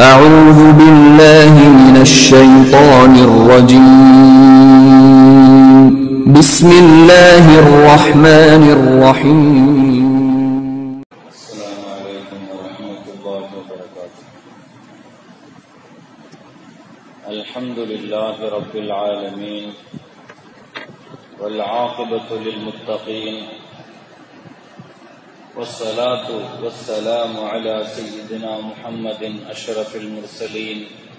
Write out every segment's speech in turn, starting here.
أعوذ بالله من الشيطان الرجيم بسم الله الرحمن الرحيم السلام عليكم ورحمة الله وبركاته الحمد لله رب العالمين والعاقبة للمتقين والصلاة والسلام على سيدنا محمد أشرف المرسلين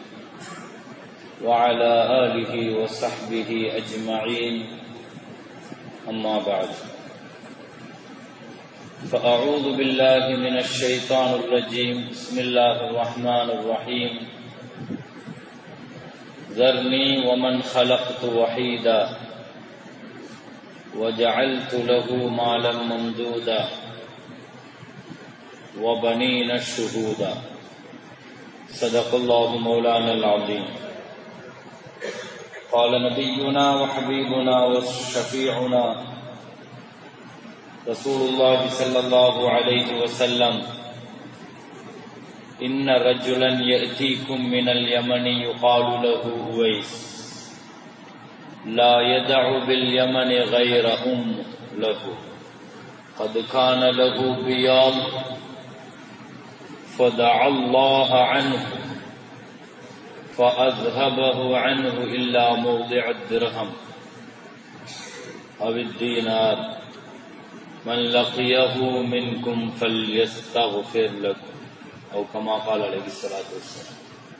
وعلى آله وصحبه أجمعين أما بعد فأعوذ بالله من الشيطان الرجيم بسم الله الرحمن الرحيم ذرني ومن خلقت وحيدا وجعلت له مالا ممدودا وبنين شهودا صدق الله مولانا العظيم قال نبينا وحبيبنا وشفيعنا رسول الله صلى الله عليه وسلم إن رجلا يأتيكم من اليمن يقال له أويس لا يدع باليمن غير أم له قد كان له بياض فدعا الله عنه فأذهبه عنه إلا موضع الدرهم أو الدينار من لقيه منكم فليستغفر لكم أو كما قال عليه الصلاة والسلام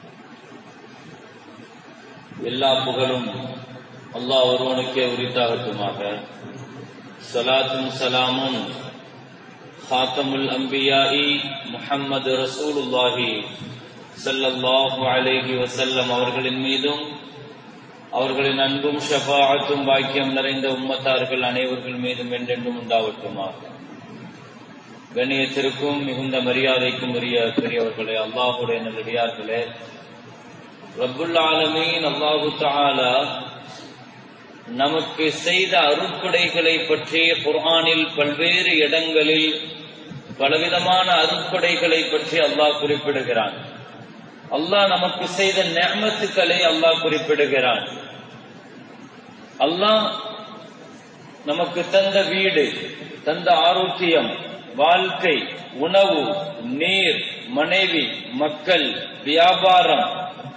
எல்லா புகழும் அல்லாஹ் ஒருவனுக்கே உரித்தாகட்டுமாக சலாத்தும் சலாமும் ஹாத்தமுல் அம்பியாயி முஹம்மது ரசூலுல்லாஹி ஸல்லல்லாஹு அலைஹி வஸல்லம் அவர்களின் மீதும் அவர்களின் அன்பும் ஷஃபாஅத்தும் பாக்கியம் நிறைந்த உம்மத்தார்கள் அனைவர்கள் மீதும் என்றென்றும் உண்டாவட்டுமாக கண்ணியத்திற்கும் மிகுந்த மரியாதைக்கும் உரிய பெரியவர்களே அல்லாஹுடைய நல்லடியார்களே ரப்புல் ஆலமீன் அல்லாஹு தஆலா நமக்கு செய்த அருட்கொடைகளை பற்றி குர்ஆனில் பல்வேறு இடங்களில் பலவிதமான அருட்கொடைகளை பற்றி அல்லாஹ் குறிப்பிடுகிறான் அல்லாஹ் நமக்கு செய்த நியமத்துக்களை அல்லாஹ் குறிப்பிடுகிறான் அல்லாஹ் நமக்கு தந்த வீடு தந்த ஆரோக்கியம் வாழ்க்கை உணவு நீர் மனைவி மக்கள் வியாபாரம்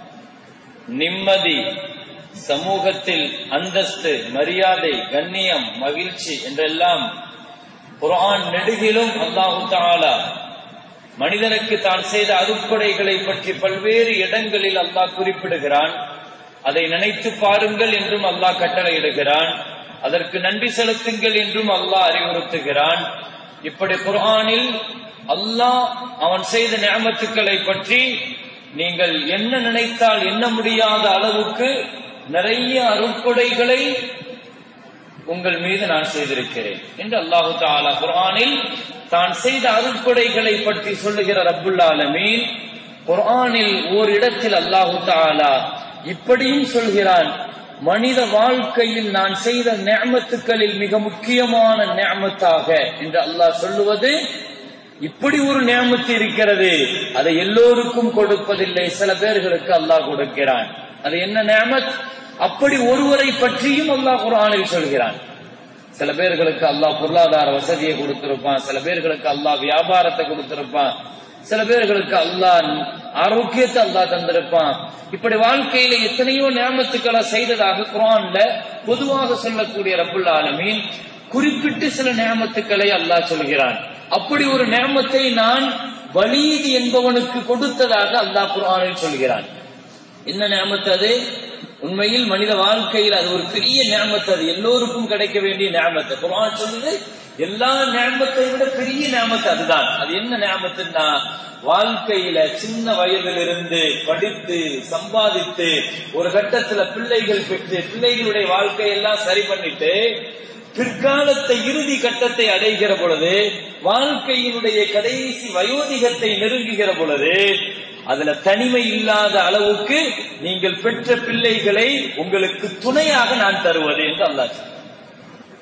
நிம்மதி சமூகத்தில் அந்தஸ்து மரியாதை கண்ணியம் மகிழ்ச்சி என்றெல்லாம் குரான் நெடுகிலும் அல்லாஹு தாலா மனிதனுக்கு தான் செய்த அருட்கொடைகளை பற்றி பல்வேறு இடங்களில் அல்லாஹ் குறிப்பிடுகிறான் அதை நினைத்து பாருங்கள் என்றும் அல்லாஹ் கட்டளையிடுகிறான் அதற்கு நன்றி செலுத்துங்கள் என்றும் அல்லாஹ் அறிவுறுத்துகிறான் இப்படி குர்ஆனில் அல்லாஹ் அவன் செய்த நியமத்துக்களை பற்றி நீங்கள் என்ன நினைத்தால் என்ன முடியாத அளவுக்கு நிறைய அருட்கொடைகளை உங்கள் மீது நான் செய்திருக்கிறேன் என்று அல்லாஹு தாலா குர்ஆனில் தான் செய்த அருட்கொடைகளை பற்றி சொல்லுகிற ரப்புல் ஆலமீன் குர்ஆனில் ஓரிடத்தில் அல்லாஹு தாலா இப்படியும் சொல்கிறான் மனித வாழ்க்கையில் நான் செய்த நியமத்துக்களில் மிக முக்கியமான நியமத்தாக என்று அல்லாஹ் சொல்லுவது இப்படி ஒரு நியமத்து இருக்கிறது அதை எல்லோருக்கும் கொடுப்பதில்லை சில பேர்களுக்கு அல்லாஹ் கொடுக்கிறான் அது என்ன நியமத் அப்படி ஒருவரை பற்றியும் அல்லாஹ் குரானில் சொல்கிறான் சில பேர்களுக்கு அல்லாஹ் பொருளாதார வசதியை கொடுத்திருப்பான் சில பேர்களுக்கு அல்லாஹ் வியாபாரத்தை கொடுத்திருப்பான் சில பேர்களுக்கு அல்லாஹ் ஆரோக்கியத்தை அல்லாஹ் தந்திருப்பான் இப்படி வாழ்க்கையில எத்தனையோ நியமத்துக்களை செய்ததாக குரான்ல பொதுவாக சொல்லக்கூடிய ரப்புல் ஆலமீன் குறிப்பிட்டு சில நியமத்துக்களை அல்லாஹ் சொல்கிறான் அப்படி ஒரு நியமத்தை நான் வலீது என்பவனுக்கு கொடுத்ததாக அல்லாஹ் குரானில் சொல்கிறான் என்ன நியமத்து அது உண்மையில் மனித வாழ்க்கையில் அது ஒரு பெரிய ஞாபகத்து அது எல்லோருக்கும் கிடைக்க வேண்டிய ஞாபகத்தை குரான் சொல்லுது எல்லா ஞாபகத்தை விட பெரிய ஞாபகத்து அதுதான் அது என்ன ஞாபகத்துன்னா வாழ்க்கையில சின்ன வயதிலிருந்து படித்து சம்பாதித்து ஒரு கட்டத்துல பிள்ளைகள் பெற்று பிள்ளைகளுடைய வாழ்க்கையெல்லாம் சரி பண்ணிட்டு பிற்காலத்தை இறுதி கட்டத்தை அடைகிற பொழுது வாழ்க்கையினுடைய கடைசி வயோதிகத்தை நெருங்குகிற பொழுது அதுல தனிமை இல்லாத அளவுக்கு நீங்கள் பெற்ற பிள்ளைகளை உங்களுக்கு துணையாக நான் தருவது என்று அல்லாஹ்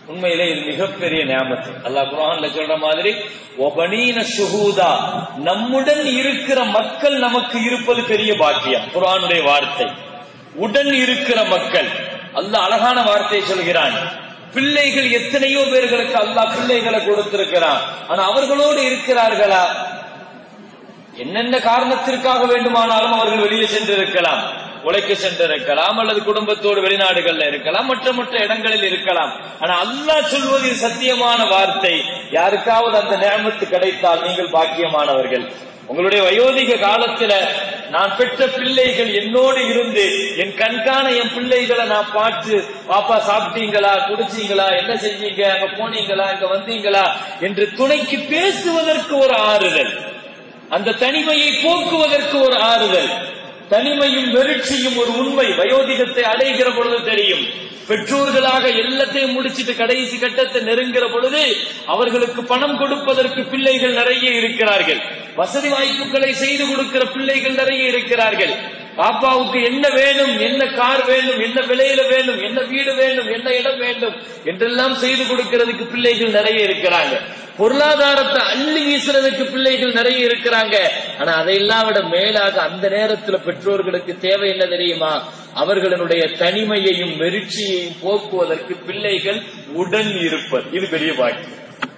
உண்மையிலே இது மிகப்பெரிய நியாமத்து அல்லாஹ் குர்ஆன்ல சொல்ற மாதிரி ஒபனீன சுஹூதா நம்முடன் இருக்கிற மக்கள் நமக்கு இருப்பது பெரிய பாக்கியம் குர்ஆனுடைய வார்த்தை உடன் இருக்கிற மக்கள் அல்லாஹ் அழகான வார்த்தையை சொல்கிறான் பிள்ளைகள் எத்தனையோ பேர்களுக்கு அல்லாஹ் பிள்ளைகளை கொடுத்திருக்கிறான் ஆனா அவர்களோடு இருக்கிறார்களா என்னென்ன காரணத்திற்காக வேண்டுமானாலும் அவர்கள் வெளியே சென்றிருக்கலாம் உழைக்க சென்றிருக்கலாம் அல்லது குடும்பத்தோடு வெளிநாடுகள்ல இருக்கலாம் மற்ற மற்ற இடங்களில் இருக்கலாம் ஆனா அல்லாஹ் சொல்வது இது சத்தியமான வார்த்தை யாருக்காவது அந்த நேமத்து கிடைத்தால் நீங்கள் பாக்கியமானவர்கள் உங்களுடைய வயோதிக காலத்துல நான் பெற்ற பிள்ளைகள் என்னோடு இருந்து என் கண்காண என் பிள்ளைகளை நான் பார்த்து பாப்பா சாப்பிட்டீங்களா குடிச்சீங்களா என்ன செஞ்சீங்க அங்க போனீங்களா இங்க வந்தீங்களா என்று துணைக்கு பேசுவதற்கு ஒரு ஆறுதல் அந்த தனிமையை போக்குவதற்கு ஒரு ஆறுதல் தனிமையும் வெறிச்சியும் ஒரு உண்மை வயோதிகத்தை அடைகிற பொழுது தெரியும் பெற்றோர்களாக எல்லாத்தையும் முடிச்சிட்டு கடைசி கட்டத்தை நெருங்கிற பொழுது அவர்களுக்கு பணம் கொடுப்பதற்கு பிள்ளைகள் நிறைய இருக்கிறார்கள் வசதி வாய்ப்புகளை செய்து கொடுக்கிற பிள்ளைகள் நிறைய இருக்கிறார்கள் பாப்பாவுக்கு என்ன வேணும் என்ன கார் வேண்டும் என்ன விலையில வேண்டும் என்ன வீடு வேண்டும் என்ன இடம் வேண்டும் என்றெல்லாம் செய்து கொடுக்கிறதுக்கு பிள்ளைகள் நிறைய இருக்கிறாங்க பொருளாதாரத்தை அள்ளி வீசுறதுக்கு பிள்ளைகள் நிறைய இருக்கிறாங்க ஆனா அதையெல்லாம் விட மேலாக அந்த நேரத்துல பெற்றோர்களுக்கு தேவை என்ன தெரியுமா அவர்களுடைய தனிமையையும் மெரிச்சியையும் போக்குவதற்கு பிள்ளைகள் உடன் இருப்பது இது பெரிய பாக்கியம்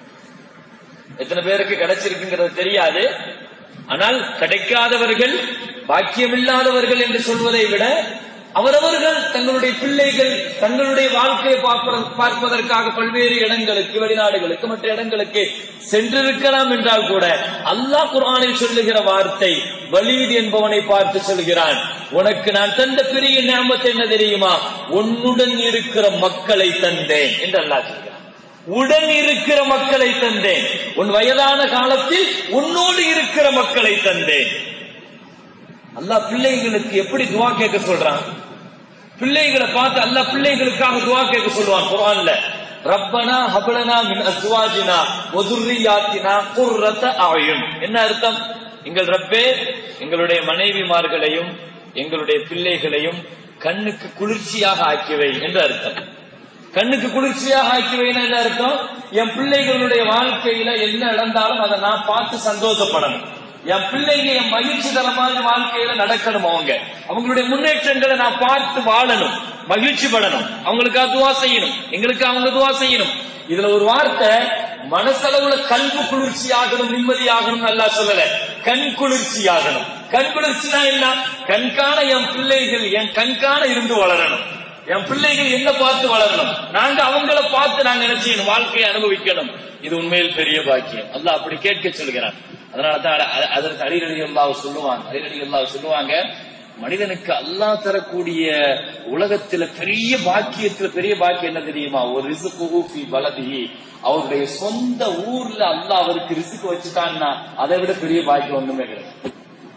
எத்தனை பேருக்கு கிடைச்சிருக்குங்கிறது தெரியாது ஆனால் கிடைக்காதவர்கள் பாக்கியமில்லாதவர்கள் என்று சொல்வதை விட அவரவர்கள் தங்களுடைய பிள்ளைகள் தங்களுடைய வாழ்க்கையை பார்ப்ப- பார்ப்பதற்காக பல்வேறு இடங்களுக்கு வெளிநாடுகளுக்கு மற்ற இடங்களுக்கு சென்றிருக்கலாம் என்றால் கூட அல்லாஹ் குர்ஆனில் சொல்லுகிற வார்த்தை வலீத் என்பவனை பார்த்து சொல்கிறான் உனக்கு நான் தந்த பெரிய ஞாபகத்தை என்ன தெரியுமா உன்னுடன் இருக்கிற மக்களை தந்தேன் என்று அல்லாஹ் சொல்கிறான் உடன் இருக்கிற மக்களை தந்தேன் உன் வயதான காலத்தில் உன்னோடு இருக்கிற மக்களை தந்தேன் அல்லாஹ் பிள்ளைங்களுக்கு எப்படி துவா கேட்க சொல்றான் பிள்ளைகளை பார்த்து அல்லாஹ் பிள்ளைகளுக்காக துவா கேட்க சொல்லுவான் குர்ஆன்ல ரப்பனா ஹபலனா மின் அஸ்வாஜினா வதுர்ரியாத்தினா குர்ரத அயுன் என்ன அர்த்தம் எங்கள் ரப்பே எங்களுடைய மனைவிமார்களையும் எங்களுடைய பிள்ளைகளையும் கண்ணுக்கு குளிர்ச்சியாக ஆக்கிவை என்று அர்த்தம் கண்ணுக்கு குளிர்ச்சியாக ஆக்கிவைன்னு என்ன அர்த்தம் என் பிள்ளைகளுடைய வாழ்க்கையில என்ன நடந்தாலும் அதை நான் பார்த்து சந்தோஷப்படணும் என் பிள்ளைங்க என் மகிழ்ச்சி தரமான வாழ்க்கையில நடக்கணும் அவங்க அவங்களுடைய முன்னேற்றங்களை நான் பார்த்து வாழணும் மகிழ்ச்சி படணும் அவங்களுக்காக துவா செய்யணும் எங்களுக்கு அவங்க துவா செய்யணும் இதுல ஒரு வார்த்தை மனசளவுல கல்வி குளிர்ச்சி ஆகணும் நிம்மதி ஆகணும் நல்லா சொல்லல கண் குளிர்ச்சி ஆகணும் கண் குளிர்ச்சினா என்ன கண்காண என் பிள்ளைகள் என் கண்காண இருந்து வளரணும் என் பிள்ளைகள் என்ன பார்த்து வளரணும் நாங்க அவங்கள பார்த்து நாங்க என்ன செய்யணும் வாழ்க்கையை அனுபவிக்கணும் இது உண்மையில் பெரிய பாக்கியம் அல்லாஹ் அப்படி கேட்க சொல்கிறான் அதனால தான் அ- அதற்கு அடிரடி அல்லாஹ் சொல்லுவாங்க அடிரடி அல்லாஹ் சொல்லுவாங்க மனிதனுக்கு அல்லாஹ் தரக்கூடிய உலகத்துல பெரிய பாக்கியத்துல பெரிய பாக்கியம் என்ன தெரியுமா ஒரு ரிசுக்கு ஃபி பலதிஹி அவருடைய சொந்த ஊர்ல அல்லாஹ் அவருக்கு ரிசுக்கு வச்சுட்டான்னா அதை விட பெரிய பாக்கியம் ஒண்ணுமே கிடையாது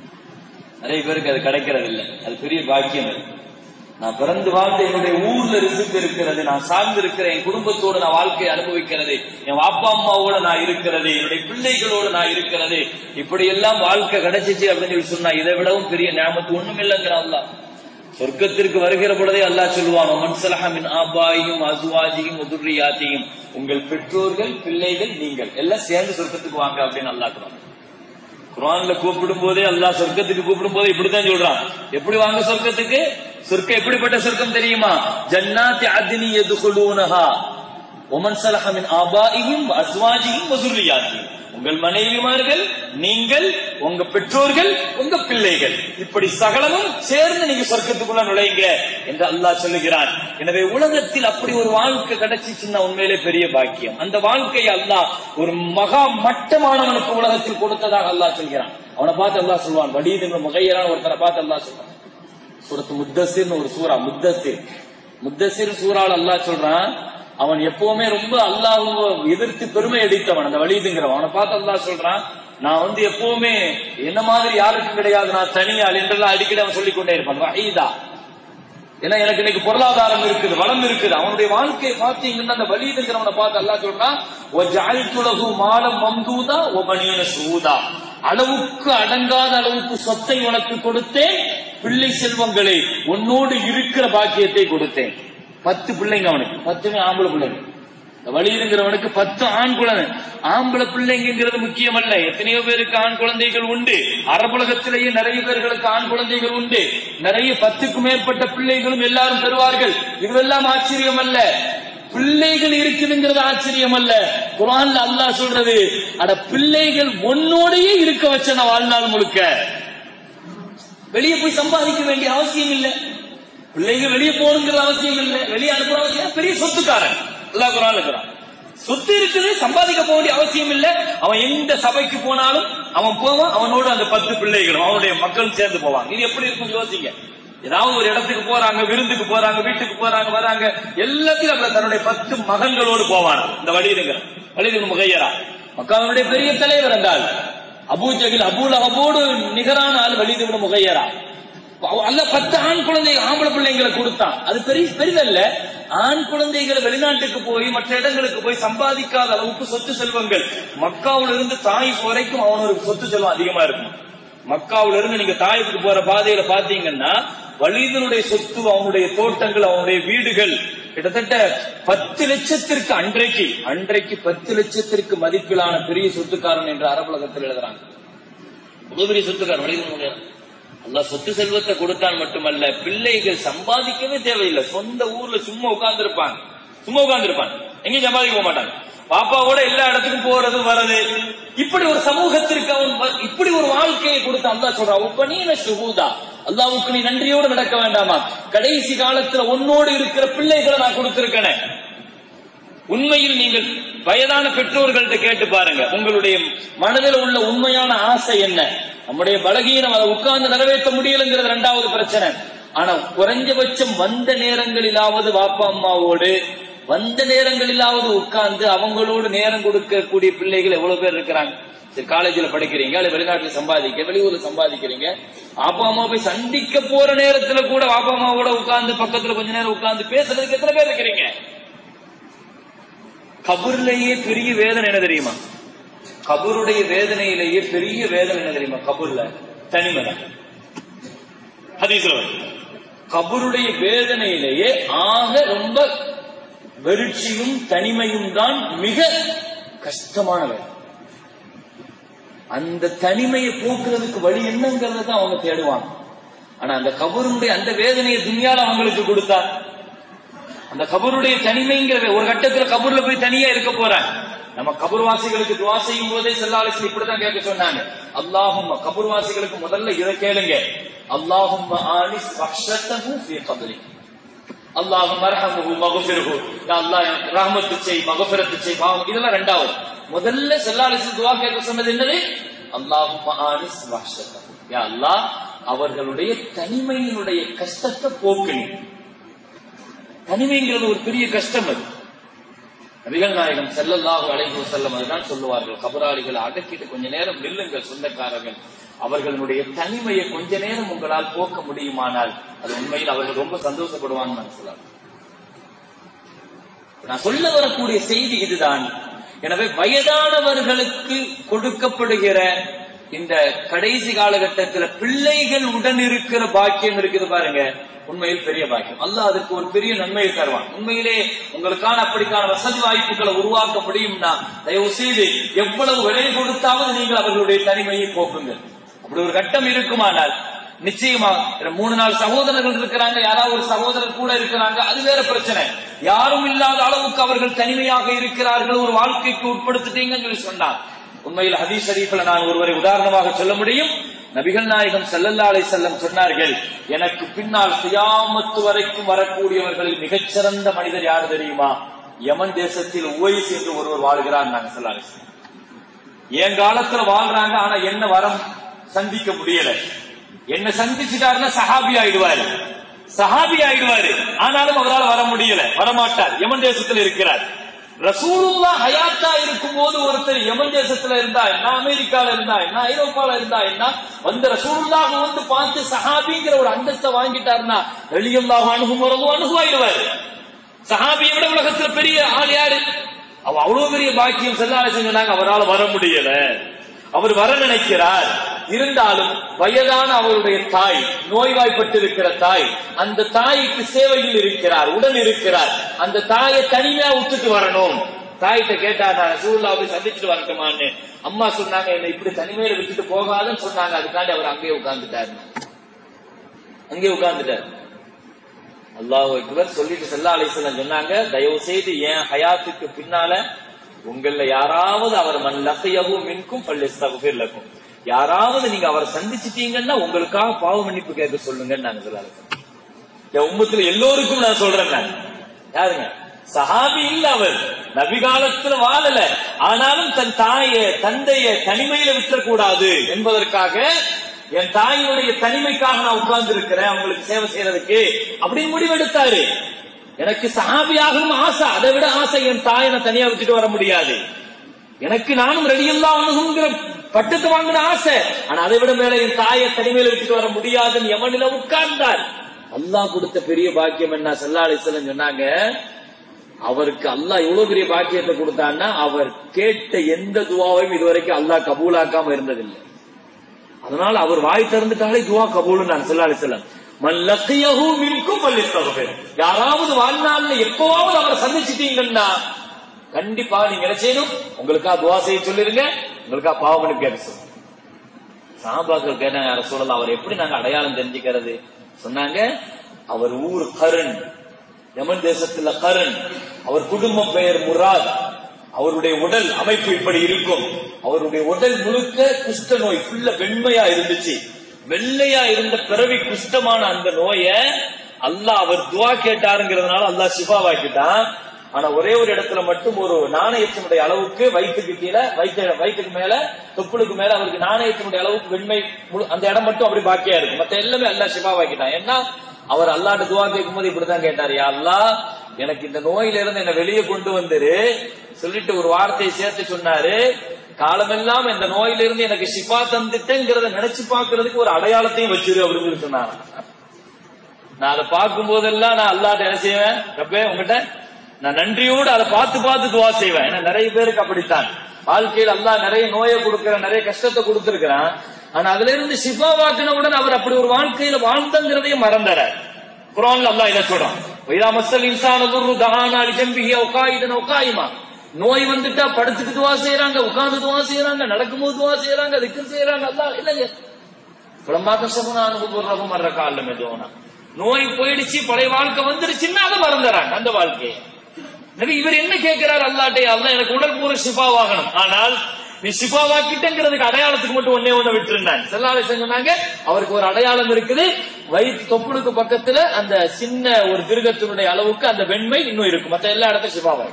நிறைய பேருக்கு அது கிடைக்கிறது இல்லை அது பெரிய பாக்கியம் அது நான் பிறந்து வாழ்ந்த என்னுடைய ஊர்ல ரிசுக்கு இருக்கிறது நான் சார்ந்து இருக்கிற என் குடும்பத்தோடு நான் வாழ்க்கையை அனுபவிக்கிறது என் அப்பா அம்மாவோட நான் இருக்கிறது என்னுடைய பிள்ளைகளோடு நான் இருக்கிறது இப்படி எல்லாம் வாழ்க்கை கிடைச்சிச்சு அப்படின்னு சொல்லி சொன்னா இதை விடவும் பெரிய ஞாபகத்து ஒண்ணும் இல்லைங்கிற அல்லாஹ் சொர்க்கத்திற்கு வருகிற பொழுதே அல்லாஹ் சொல்லுவான் மன்சலஹமின் ஆபாயும் அசுவாஜியும் உதுரியாத்தியும் உங்கள் பெற்றோர்கள் பிள்ளைகள் நீங்கள் எல்லாம் சேர்ந்து சொர்க்கத்துக்கு வாங்க அப்படின்னு அல்லாஹ் சொல்லுவாங்க குர்ஆன்ல கூப்பிடும் போதே அல்லாஹ் சொர்க்கத்துக்கு கூப்பிடும் போதே இப்படித்தான் சொல்றான் எப்படி வாங்க சொர்க்கத்துக்கு சொர்க்கம் எப்படிப்பட்ட சொர்க்கம் தெரியுமா ஜன்னாத்தி அத்னி யதுகுலூனஹா ஒமன் சலஹ மின் ஆபாயிஹிம் அஸ்வாஜிஹிம் வதுர்ரியாத்திஹிம் உங்கள் மனைவிமார்கள் நீங்கள் உங்க பெற்றோர்கள் உங்க பிள்ளைகள் இப்படி சகலமும் சேர்ந்து நீங்க சொர்க்கத்துக்குள்ள நுழைங்க என்று அல்லாஹ் சொல்லுகிறான் எனவே உலகத்தில் அப்படி ஒரு வாழ்க்கை கிடைச்சிச்சுன்னா உண்மையிலே பெரிய பாக்கியம் அந்த வாழ்க்கையை அல்லாஹ் ஒரு மகா மட்டமானவனுக்கு உலகத்தில் கொடுத்ததாக அல்லாஹ் சொல்கிறான் அவனை பார்த்து அல்லாஹ் சொல்வான் வடீத் என்ற முகையரான ஒருத்தனை பார்த்து அல்லாஹ் சொல்றான் சூரத்து முத்தசிர்னு ஒரு சூரா முத்தசிர் முத்தசிர் சூறால அல்லாஹ் சொல்றான் அவன் எப்பவுமே ரொம்ப அல்லாஹ்வை எதிர்த்து பெருமை அடித்தவன் அந்த வலிதுங்கிறவன் அவனை பார்த்து அல்லாஹ் சொல்றான் நான் வந்து எப்பவுமே என்ன மாதிரி யாருக்கும் கிடையாது நான் தனியாள் என்றெல்லாம் அடிக்கடி அவன் சொல்லிக் கொண்டே இருப்பான் வஹீதா ஏன்னா எனக்கு இன்னைக்கு பொருளாதாரம் இருக்குது வளம் இருக்குது அவனுடைய வாழ்க்கையை பார்த்தீங்கன்னா அந்த வலிதுங்கிறவனை பார்த்து அல்லாஹ் சொல்றான் "ஒ ஜஅல்துலஹு மாலம் மம்தூதா ஒ பனீன ஷூதா அளவுக்கு அடங்காத அளவுக்கு சொத்தை உனக்கு கொடுத்தேன் பிள்ளை செல்வங்களை உன்னோடு இருக்கிற பாக்கியத்தை கொடுத்தேன் பத்து பிள்ளைங்க அவனுக்கு பத்துமே ஆம்பளை பிள்ளைங்க வழியிருங்கிறவனுக்கு பத்து ஆண் குழந்தை ஆம்பளை பிள்ளைங்கிறது முக்கியம் அல்ல எத்தனையோ பேருக்கு ஆண் குழந்தைகள் உண்டு அரபுலகத்திலேயே நிறைய பேர்களுக்கு ஆண் குழந்தைகள் உண்டு நிறைய பத்துக்கும் மேற்பட்ட பிள்ளைகளும் எல்லாரும் பெறுவார்கள் இதுவெல்லாம் ஆச்சரியம் அல்ல பிள்ளைகள் இருக்குதுங்கிறது ஆச்சரியம் அல்ல குரான்ல அல்லாஹ் சொல்றது அட பிள்ளைகள் உன்னோடையே இருக்க வச்சன வாழ்நாள் முழுக்க வெளியே போய் சம்பாதிக்க வேண்டிய அவசியம் இல்லை பிள்ளைங்க வெளியே போகணுங்கிற அவசியம் இல்லை வெளியே அனுப்புற அவசியம் பெரிய சொத்துக்காரன் அல்லாஹ் குரான் இருக்கிறான் சொத்து இருக்குது சம்பாதிக்க போக வேண்டிய அவசியம் இல்லை அவன் எந்த சபைக்கு போனாலும் அவன் போவான் அவனோட அந்த பத்து பிள்ளைகளும் அவனுடைய மக்களும் சேர்ந்து போவாங்க இது எப்படி இருக்கும் யோசிங்க ஏதாவது ஒரு இடத்துக்கு போறாங்க விருந்துக்கு போறாங்க வீட்டுக்கு போறாங்க வராங்க எல்லாத்தையும் அப்படி தன்னுடைய பத்து மகன்களோடு போவான் இந்த வழியிலுங்க வழியிலுங்க முகையரா மக்காவுடைய பெரிய தலைவர் என்றால் அபூ ஜகில் அபூல் அபோடு நிகரான ஆள் வழிதுவிட முகையரா அல்ல பத்து ஆண் குழந்தை ஆம்பளை பிள்ளைங்களை கொடுத்தான் அது பெரிய பெரிதல்ல ஆண் குழந்தைகளை வெளிநாட்டுக்கு போய் மற்ற இடங்களுக்கு போய் சம்பாதிக்காத அளவுக்கு சொத்து செல்வங்கள் மக்காவுல இருந்து தாய் வரைக்கும் அவனோட சொத்து செல்வம் அதிகமா இருக்கும் மக்காவுல இருந்து நீங்க தாயத்துக்கு போற பாதையில பாத்தீங்கன்னா வலிதனுடைய சொத்து அவனுடைய தோட்டங்கள் அவனுடைய வீடுகள் கிட்டத்தட்ட பத்து லட்சத்திற்கு அன்றைக்கு அன்றைக்கு பத்து லட்சத்திற்கு மதிப்பிலான பெரிய சொத்துக்காரன் என்று அரபுலகத்தில் எழுதுறாங்க அவ்வளவு பெரிய சொத்துக்காரன் வலிதனுடைய அல்லா சொத்து செல்வத்தை கொடுத்தான் மட்டுமல்ல பிள்ளைகள் சம்பாதிக்கவே தேவையில்லை சொந்த ஊர்ல சும்மா உட்கார்ந்து இருப்பாங்க சும்மா உட்கார்ந்து இருப்பாங்க எங்கேயும் சம்பாதிக்க போக மாட்டாங்க பாப்பாவோட எல்லா இடத்துக்கும் போறது வர்றது இப்படி ஒரு சமூகத்திற்கு அவன் வ- இப்படி ஒரு வாழ்க்கையை கொடுத்து அல்லா சொல்றான் உப்பனீன சுகூதா அல்லாவுக்கு நீ நன்றியோடு நடக்க வேண்டாமா கடைசி காலத்துல உன்னோடு இருக்கிற பிள்ளைகளை நான் கொடுத்திருக்கேன் உண்மையில் நீங்கள் வயதான பெற்றோர்கள்ட்ட கேட்டு பாருங்க உங்களுடைய மனதில் உள்ள உண்மையான ஆசை என்ன நம்முடைய பலகீனம் அதை உட்கார்ந்து நிறைவேற்ற முடியலங்கிறது ரெண்டாவது பிரச்சனை ஆனா குறைஞ்சபட்சம் வந்த நேரங்களிலாவது வாப்பா அம்மாவோடு வந்த நேரங்களிலாவது உட்கார்ந்து அவங்களோடு நேரம் கொடுக்கக்கூடிய பிள்ளைகள் எவ்வளவு பேர் இருக்கிறாங்க சரி காலேஜில் படிக்கிறீங்க அல்லது வெளிநாட்டுல சம்பாதிக்க வெளியூர்ல சம்பாதிக்கிறீங்க அப்பா அம்மா போய் சந்திக்க போற நேரத்துல கூட அப்பா அம்மாவோட உட்கார்ந்து பக்கத்துல கொஞ்ச நேரம் உட்கார்ந்து பேசுறதுக்கு எத்தனை பேர் இருக்கிறீங்க கபூர்லயே பெரிய வேதனை என்ன தெரியுமா கபூருடைய வேதனையிலேயே பெரிய வேதனை என்ன தெரியுமா கபூர்ல தனிமை ஹதீஸ்ல வருது. கபருடைய வேதனையிலேயே ஆக ரொம்ப வெறிச்சியும் தனிமையும் தான் மிக கஷ்டமான வேலை அந்த தனிமையை போக்குறதுக்கு வழி என்னங்கிறத தான் அவங்க தேடுவாங்க ஆனா அந்த கபருடைய அந்த வேதனையை துணியால அவங்களுக்கு கொடுத்தா அந்த கபருடைய தனிமைங்கிற ஒரு கட்டத்துல கபூர்ல போய் தனியா இருக்க போறேன் நம்ம கபர்வாசிகளுக்கு துவா செய்யும் போதே செல்லாலிசன் இப்படிதான் கேட்க சொன்னாங்க அல்லாஹும் கபர்வாசிகளுக்கு முதல்ல இதை கேளுங்க அல்லாஹும் ஆனிஸ் வக்ஷத்தஹு ஃபீ கபரி அல்லாஹும் அர்ஹமுஹு மக்ஃபிருஹு யா அல்லாஹ் எனக்கு ரஹ்மத்து செய் மக்ஃபிரத்து செய் பாவம் இதெல்லாம் ரெண்டாவது முதல்ல செல்லாலிசன் துவா கேட்க சொன்னது என்னது அல்லாஹும் ஆனிஸ் வக்ஷத்தஹு யா அல்லாஹ் அவர்களுடைய தனிமையினுடைய கஷ்டத்தை போக்குனி தனிமைங்கிறது ஒரு பெரிய கஷ்டம் அது நபிகள் நாயகம் செல்லல்லாஹு அலைஹி செல்லம் அதுதான் சொல்லுவார்கள் கபராளிகளை அடக்கிட்டு கொஞ்ச நேரம் நில்லுங்கள் சொந்தக்காரர்கள் அவர்களுடைய தனிமையை கொஞ்ச நேரம் உங்களால் போக்க முடியுமானால் அது உண்மையில் அவர்கள் ரொம்ப சந்தோஷப்படுவாங்க நான் சொல்லுவாங்க நான் சொல்ல வரக்கூடிய செய்தி இதுதான் எனவே வயதானவர்களுக்கு கொடுக்கப்படுகிற இந்த கடைசி காலகட்டத்துல பிள்ளைகள் உடன் இருக்கிற பாக்கியம் இருக்குது பாருங்க உண்மையில் பெரிய பாக்கியம் அல்லாஹ் அதுக்கு ஒரு பெரிய நன்மையை தருவான் உண்மையிலே உங்களுக்கான அப்படிக்கான வசதி வாய்ப்புகளை உருவாக்க முடியும்னா தயவு செய்து எவ்வளவு விலை கொடுத்தாவது நீங்கள் அவர்களுடைய தனிமையை போக்குங்கள் அப்படி ஒரு கட்டம் இருக்குமானால் நிச்சயமா இதுல மூணு நாலு சகோதரர்கள் இருக்கிறாங்க யாராவது ஒரு சகோதரர் கூட இருக்கிறாங்க அது வேற பிரச்சனை யாரும் இல்லாத அளவுக்கு அவர்கள் தனிமையாக இருக்கிறார்கள் ஒரு வாழ்க்கைக்கு உட்படுத்திட்டீங்கன்னு சொல்லி சொன்னார் உண்மையில் ஹதீஸ் ஷரீஃப்ல நான் ஒருவரை உதாரணமாக சொல்ல முடியும் நபிகள் நாயகம் ஸல்லல்லாஹு அலைஹி வஸல்லம் சொன்னார்கள் எனக்கு பின்னால் கியாமத்து வரைக்கும் வரக்கூடியவர்களில் மிகச்சிறந்த மனிதர் யார் தெரியுமா யமன் தேசத்தில் உவைஸ் என்று ஒருவர் வாழ்கிறார் நாங்க ஸல்லல்லாஹு அலைஹி வஸல்லம் என் காலத்துல வாழ்றாங்க ஆனா என்ன வரம் சந்திக்க முடியல என்ன சந்திச்சுட்டாருன்னா சஹாபி ஆயிடுவாரு சஹாபி ஆயிடுவாரு ஆனாலும் அவரால் வர முடியல வரமாட்டார் யமன் தேசத்தில் இருக்கிறார் ரசூலுல்லா ஹயாத்தா இருக்கும் போது ஒருத்தர் யமன் தேசத்துல இருந்தா என்ன அமெரிக்கால இருந்தா என்ன ஐரோப்பால இருந்தா என்ன வந்த ரசூலுல்லாஹ் வந்து பார்த்து சஹாபிங்கிற ஒரு அந்தஸ்தை வாங்கிட்டாருன்னா வெளியல்லாஹ் அணுகுமுறவு அணுகுவாயிடுவாரு சஹாபியை விட உலகத்துல பெரிய ஆள் யாரு அவ அவ்வளவு பெரிய பாக்கியம் செல்லால செஞ்சாங்க அவரால் வர முடியல அவர் வர நினைக்கிறார் இருந்தாலும் வயதான அவருடைய தாய் நோய்வாய்ப்பட்டிருக்கிற தாய் அந்த தாய்க்கு சேவையில் இருக்கிறார் உடன் இருக்கிறார் அந்த தாயை தனிமையா விட்டுட்டு வரணும் தாயிட்ட கேட்டா நான் ரசூல்லா போய் சந்திச்சுட்டு வரட்டுமான்னு அம்மா சொன்னாங்க என்னை இப்படி தனிமையில விட்டுட்டு போகாதுன்னு சொன்னாங்க அதுக்காண்டி அவர் அங்கேயே உட்கார்ந்துட்டாரு அங்கேயே உட்கார்ந்துட்டாரு அல்லாஹ் அக்பர் சொல்லிட்டு செல்லா அலிஸ்லாம் சொன்னாங்க தயவு செய்து என் ஹயாத்துக்கு பின்னால உங்கள யாராவது அவர் மன் லக்கையவு மின்கும் பல்லிஸ்தகுஃபிர் லக்கும் யாராவது நீங்க அவரை சந்திச்சிட்டீங்கன்னா உங்களுக்காக பாவ மன்னிப்பு கேட்க சொல்லுங்கன்னு நாங்க சொல்லலாம் என் உம்மத்துல எல்லோருக்கும் நான் சொல்றேன் நான் யாருங்க சஹாபி இல்ல அவர் நபிகாலத்துல வாழல ஆனாலும் தன் தாய தந்தைய தனிமையில விட்டுறக்கூடாது என்பதற்காக என் தாயினுடைய தனிமைக்காக நான் உட்கார்ந்து இருக்கிறேன் அவங்களுக்கு சேவை செய்யறதுக்கு அப்படின்னு முடிவெடுத்தாரு எனக்கு சஹாபியாகவும் ஆசை அதை விட ஆசை என் தாயை நான் தனியா விட்டுட்டு வர முடியாது எனக்கு நானும் ரெடியல்லாம்ங்கிற பட்டத்தை வாங்கின ஆசை ஆனா அதை விட மேல என் தாயை தனிமையில விட்டுட்டு வர முடியாதுன்னு எமனில உட்கார்ந்தார் அல்லாஹ் கொடுத்த பெரிய பாக்கியம் என்ன சல்லா அலிஸ்லம் சொன்னாங்க அவருக்கு அல்லாஹ் எவ்வளவு பெரிய பாக்கியத்தை கொடுத்தான்னா அவர் கேட்ட எந்த துவாவையும் இதுவரைக்கும் அல்லாஹ் கபூலாக்காம இருந்ததில்லை அதனால அவர் வாய் திறந்துட்டாலே துவா கபூல் நான் சல்லா அலிஸ்லம் மல்லக்கியஹு மின்கும் பல்லித்தகுபேர் யாராவது வாழ்நாள்ல எப்பவாவது அவரை சந்திச்சிட்டீங்கன்னா கண்டிப்பா நீங்க என்ன செய்யணும் உங்களுக்கா துவா செய்ய சொல்லிருங்க உங்களுக்கா பாவமனு கேட்க சொல்லுங்க சாபாக்கள் கேட்டாங்க யார சொல்லலாம் அவர் எப்படி நாங்க அடையாளம் தெரிஞ்சுக்கிறது சொன்னாங்க அவர் ஊர் கருண் யமன் தேசத்துல கருண் அவர் குடும்பம் பெயர் முராத் அவருடைய உடல் அமைப்பு இப்படி இருக்கும் அவருடைய உடல் முழுக்க குஷ்ட நோய் ஃபுல்ல வெண்மையா இருந்துச்சு வெள்ளையா இருந்த பிறவி குஷ்டமான அந்த நோய அல்லாஹ் அவர் துவா கேட்டாருங்கிறதுனால அல்லாஹ் சிபாவாக்கிட்டான் ஆனா ஒரே ஒரு இடத்துல மட்டும் ஒரு நாணயத்தினுடைய அளவுக்கு வயிற்றுக்கு கீழே வயிற்று வயிற்றுக்கு மேல தொப்புளுக்கு மேல அவருக்கு நாணயத்தினுடைய அளவுக்கு வெண்மை முழு- அந்த இடம் மட்டும் அப்படி பாக்கியா இருக்கு மத்த எல்லாமே அல்லாஹ் சிபாவாக்கிட்டான் ஏன்னா அவர் அல்லாட்ட துவா கேட்கும்போது இப்படித்தான் கேட்டார் யா அல்லாஹ் எனக்கு இந்த நோயில இருந்து என்ன வெளியே கொண்டு வந்துரு சொல்லிட்டு ஒரு வார்த்தையை சேர்த்து சொன்னாரு காலமெல்லாம் இந்த நோயில இருந்து எனக்கு ஷிஃபா தந்துட்டேங்கிறத நினைச்சு பார்க்கிறதுக்கு ஒரு அடையாளத்தையும் வச்சிரு அப்படின்னு சொல்லி சொன்னாங்க நான் அதை பார்க்கும் போதெல்லாம் நான் அல்லாட்ட என்ன செய்வேன் ரப்பே உங்ககிட்ட நான் நன்றியோடு அதை பார்த்து பார்த்து துவா செய்வேன் ஏன்னா நிறைய பேருக்கு அப்படித்தான் வாழ்க்கையில் அல்லாஹ் நிறைய நோயை கொடுக்கிற நிறைய கஷ்டத்தை கொடுத்திருக்கிறான் ஆனா அதுல இருந்து சிஃபா வாக்கினவுடன் அவர் அப்படி ஒரு வாழ்க்கையில வாழ்ந்தங்கிறதையும் மறந்தார் குரான்ல அல்லாஹ் இதை சொல்றான் வைதா மஸ்ஸல் இன்சான துர்ரு தஹானா லிஜம்பிஹி அவு காயிதன் அவு காயிமா நோய் வந்துட்டா படுத்துக்கு துவா செய்யறாங்க உட்கார்ந்து துவா செய்யறாங்க நடக்கும்போது துவா செய்யறாங்க திக்ர் செய்யறாங்க அல்லாஹ் இல்லைங்க குளம்பாக்க சகுனா அனுபவம் வர்ற காலம் எதுவும் நோய் போயிடுச்சு பழைய வாழ்க்கை வந்துருச்சுன்னா அதை மறந்துறாங்க அந்த வாழ்க்கையை எனவே இவர் என்ன கேட்கிறார் அல்லாட்டே அல்லாஹ் எனக்கு உடல் பூர சிபாவாகணும் ஆனால் நீ சிபாவாக்கிட்டங்கிறதுக்கு அடையாளத்துக்கு மட்டும் ஒன்னே ஒண்ணு விட்டுருந்தாங்க செல்லாலை சொன்னாங்க அவருக்கு ஒரு அடையாளம் இருக்குது வயிற்று தொப்புளுக்கு பக்கத்துல அந்த சின்ன ஒரு திருகத்தினுடைய அளவுக்கு அந்த வெண்மை இன்னும் இருக்கும் மத்த எல்லா இடத்தையும் சிபாவாய்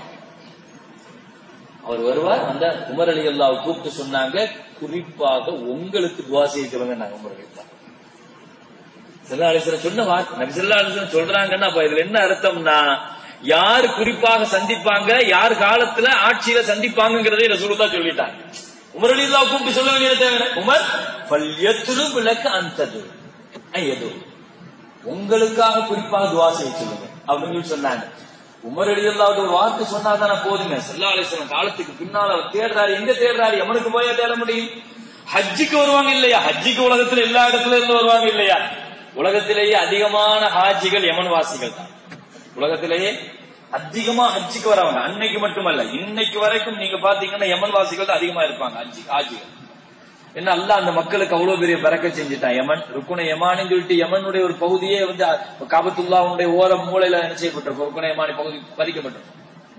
அவர் வருவார் அந்த உமர் அலி அல்லாவை கூப்பிட்டு சொன்னாங்க குறிப்பாக உங்களுக்கு துவா செய்ய சொல்லுங்க நாங்க உமர் அலி அல்லாஹ் செல்லா அலிஸ்வரன் சொன்ன வார்த்தை நபி செல்லா அலிஸ்வரன் சொல்றாங்கன்னா அப்ப இதுல என்ன அர்த்தம்னா யார் குறிப்பாக சந்திப்பாங்க யார் காலத்துல ஆட்சியில சந்திப்பாங்கிறதை ரசூலுல்லா சொல்லிட்டாங்க உமர் அலி அல்லாஹ் கூப்பிட்டு சொல்ல வேண்டியது தேவை உமர் பல்யத்துரு விளக்கு அந்தது எது உங்களுக்காக குறிப்பாக துவா செய்ய சொல்லுங்க அப்படின்னு சொல்லி சொன்னாங்க உமர் அலி அல்லாவோட ஒரு வார்த்தை சொன்னா தானே போதுங்க செல்லா அலிஸ்வரன் காலத்துக்கு பின்னால அவர் தேடுறாரு எங்க தேடுறாரு எவனுக்கு போயா தேட முடியும் ஹஜ்ஜுக்கு வருவாங்க இல்லையா ஹஜ்ஜுக்கு உலகத்துல எல்லா இடத்துல இருந்து வருவாங்க இல்லையா உலகத்திலேயே அதிகமான ஹாஜிகள் யமன் வாசிகள் தான் உலகத்திலேயே அதிகமா ஹஜ்ஜுக்கு வரவங்க அன்னைக்கு மட்டுமல்ல இன்னைக்கு வரைக்கும் நீங்க பாத்தீங்கன்னா யமன் வாசிகள் தான் அதிகமா இருப்பாங்க ஹஜ்ஜி ஹாஜிகள் என்ன அல்லாஹ் அந்த மக்களுக்கு அவ்வளவு பெரிய பறக்க செஞ்சுட்டான் யமன் ருக்குன யமான்னு சொல்லிட்டு யமனுடைய ஒரு பகுதியே வந்து காபத்துல்லாவுடைய ஓர மூலையில என்ன செய்யப்பட்டிருக்கும் ருக்குன யமானி பகுதி பதிக்கப்பட்டிருக்கும்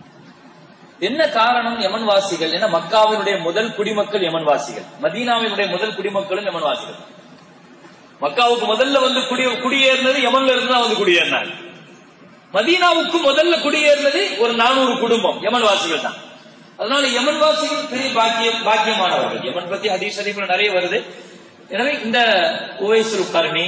என்ன காரணம் யமன் வாசிகள் ஏன்னா மக்காவினுடைய முதல் குடிமக்கள் யமன் வாசிகள் மதீனாவினுடைய முதல் குடிமக்களும் யமன் வாசிகள் மக்காவுக்கு முதல்ல வந்து குடி குடியேறினது யமன்ல இருந்து தான் வந்து குடியேறினாங்க மதீனாவுக்கு முதல்ல குடியேறினது ஒரு நானூறு குடும்பம் யமன் வாசிகள் தான் அதனால யமன் வாசிகள் பெரிய பாக்கியம் பாக்கியமானவர்கள் யமன் பத்தி ஹதீஸ் ஷரீஃப்ல நிறைய வருது எனவே இந்த உவைசுல் கர்ணி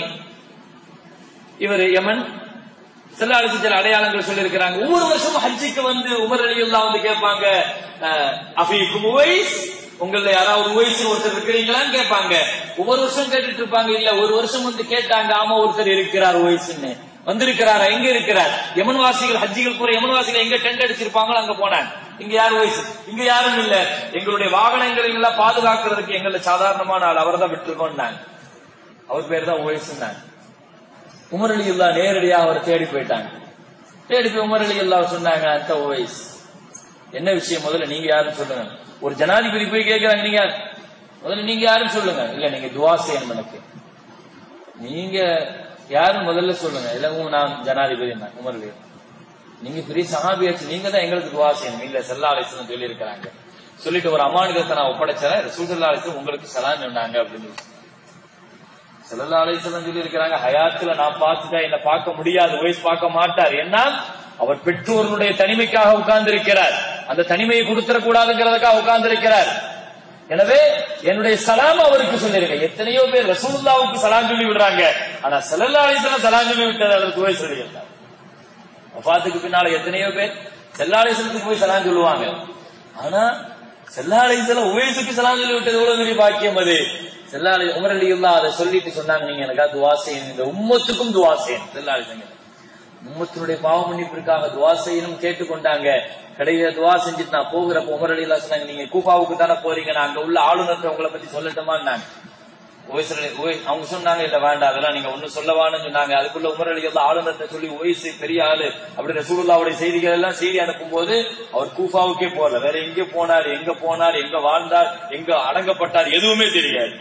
இவர் யமன் சில அழைச்சி சில அடையாளங்கள் சொல்லியிருக்கிறாங்க ஒவ்வொரு வருஷமும் ஹஜ்ஜிக்கு வந்து உமர் அலியுல்லா வந்து கேட்பாங்க அஹ், அஃபீக்கும் உவைஸ் உங்கள யாராவது உவைஸ் ஒருத்தர் இருக்கிறீங்களான்னு கேட்பாங்க ஒவ்வொரு வருஷம் கேட்டுட்டு இருப்பாங்க இல்ல ஒரு வருஷம் வந்து கேட்டாங்க ஆமா ஒருத்தர் இருக்கிறார் உவைஸ்ன்னு வந்திருக்கிறாரா எங்க இருக்கிறார் யமன் வாசிகள் ஹஜ்ஜிகள் கூட யமன் வாசிகள் எங்க டென்ட் அடிச்சிருப்பாங்களோ அங்க போனாங்க இங்க யார் வயசு இங்க யாரும் இல்ல எங்களுடைய வாகனங்களை எல்லாம் பாதுகாக்கிறதுக்கு எங்களை சாதாரணமான ஆள் அவரை தான் விட்டுருக்கோம்னாங்க அவர் பேர் தான் உவைஸ்னாங்க உமர் அலி அல்லா நேரடியா அவர் தேடி போயிட்டாங்க தேடி போய் உமர் அலி அல்லா சொன்னாங்க அந்த உவைஸ் என்ன விஷயம் முதல்ல நீங்க யாருன்னு சொல்லுங்க ஒரு ஜனாதிபதி போய் கேட்கறாங்க நீங்க யார்? முதல்ல நீங்க யாருன்னு சொல்லுங்க இல்ல நீங்க துவா செய்யணும் எனக்கு நீங்க யாரும் முதல்ல சொல்லுங்க இல்ல உங்க நான் ஜனாதிபதி நான் உமர் வீர் நீங்க பெரிய சஹாபியாச்சு நீங்க தான் எங்களுக்கு துவா செய்யணும் இல்ல செல்லா அலிஸ்லாம் சொல்லி இருக்கிறாங்க சொல்லிட்டு ஒரு அமானிதத்தை நான் ஒப்படைச்சேன் ரசூல் சல்லா அலிஸ்லாம் உங்களுக்கு சலான் சொன்னாங்க அப்படின்னு செல்லா அலிஸ்லாம் சொல்லி இருக்கிறாங்க ஹயாத்துல நான் பார்த்துட்டா என்ன பார்க்க முடியாது வயசு பார்க்க மாட்டார் ஏன்னா அவர் பெற்றோர்களுடைய தனிமைக்காக உட்கார்ந்து இருக்கிறார் அந்த தனிமையை கொடுத்துட கூடாதுங்கிறதுக்காக உட்கார்ந்து இருக்கிறார் எனவே என்னுடைய சலாம் அவருக்கு சொல்லிருங்க எத்தனையோ பேர் ரசூலுல்லாவுக்கு சலாம் சொல்லி விடுறாங்க ஆனா செல்லல்லா அலிஸ்லாம் சலாம் சொல்லி விட்டது அதற்கு போய் சொல்லியிருந்தார் வஃபாத்துக்கு பின்னால எத்தனையோ பேர் செல்லாலேசனுக்கு போய் சலாம் சொல்லுவாங்க ஆனா செல்லாலேசல உவேசுக்கு சலாம் சொல்லி விட்டது எவ்வளவு பெரிய பாக்கியம் அது செல்லாலை உமர் அலியுல்லா அதை சொல்லிட்டு சொன்னாங்க நீங்க எனக்கா துவா செய்யணும் இந்த உம்மத்துக்கும் துவா செய்யணும் செல்லாலேசங்க உம்மத்தினுடைய பாவ மன்னிப்பிற்காக துவா செய்யணும் கேட்டுக்கொண்டாங்க கடையில துவா செஞ்சுட்டு நான் போகிறப்ப உமர் அலிலா சொன்னாங்க நீங்க கூஃபாவுக்கு தானே போறீங்க நான் அங்க உள்ள ஆளுநர்கிட்ட உங்களை பத்தி சொல்லட்டுமான்னாங்க ஓய்ஸ்ல- ஓய்- அவங்க சொன்னாங்க இல்ல வேண்டாம் அதெல்லாம் நீங்க ஒண்ணும் சொல்லவான்னு சொன்னாங்க அதுக்குள்ள உமர் அலி எல்லாம் ஆளுநர்கிட்ட சொல்லி ஓய்ஸ் பெரிய ஆளு அப்படி ரசூலுல்லாவுடைய செய்திகள் எல்லாம் செய்தி அனுப்பும் போது அவர் கூஃபாவுக்கே போகல வேற எங்க போனார் எங்க போனார் எங்க வாழ்ந்தார் எங்க அடங்கப்பட்டார் எதுவுமே தெரியாது